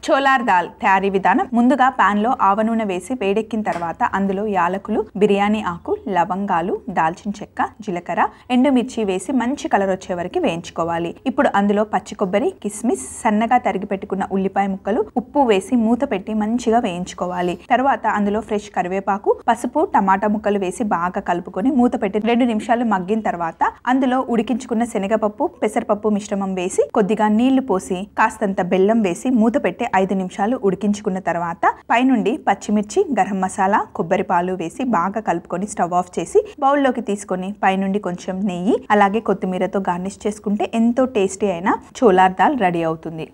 చోలార్ దాల్ తయారీ విధానం ముందుగా పాన్ లో ఆవ నూనె వేసి వేడెక్కిన తర్వాత అందులో యాలకులు బిర్యానీ ఆకు లవంగాలు దాల్చిన చెక్క జీలకర్ర ఎండుమిర్చి వేసి మంచి కలర్ వచ్చే వరకు వేయించుకోవాలి ఇప్పుడు అందులో పచ్చి కొబ్బరి కిస్మిస్ సన్నగా తరిగి పెట్టుకున్న ఉల్లిపాయ ముక్కలు ఉప్పు వేసి మూత పెట్టి మంచిగా వేయించుకోవాలి తర్వాత అందులో ఫ్రెష్ కరివేపాకు పసుపు టమాటా ముక్కలు వేసి బాగా కలుపుకొని మూత పెట్టి రెండు నిమిషాలు మగ్గిన తర్వాత అందులో ఉడికించుకున్న శనగపప్పు పెసరపప్పు మిశ్రమం వేసి కొద్దిగా నీళ్లు పోసి కాస్తంత బెల్లం వేసి మూత పెట్టి ఐదు నిమిషాలు ఉడికించుకున్న తర్వాత పైనుండి పచ్చిమిర్చి గరం మసాలా కొబ్బరి పాలు వేసి బాగా కలుపుకొని స్టవ్ ఆఫ్ చేసి బౌల్లోకి తీసుకొని పైనుండి కొంచెం నెయ్యి అలాగే కొత్తిమీరతో గార్నిష్ చేసుకుంటే ఎంతో టేస్టీ అయిన చోలార్ దాల్ రెడీ అవుతుంది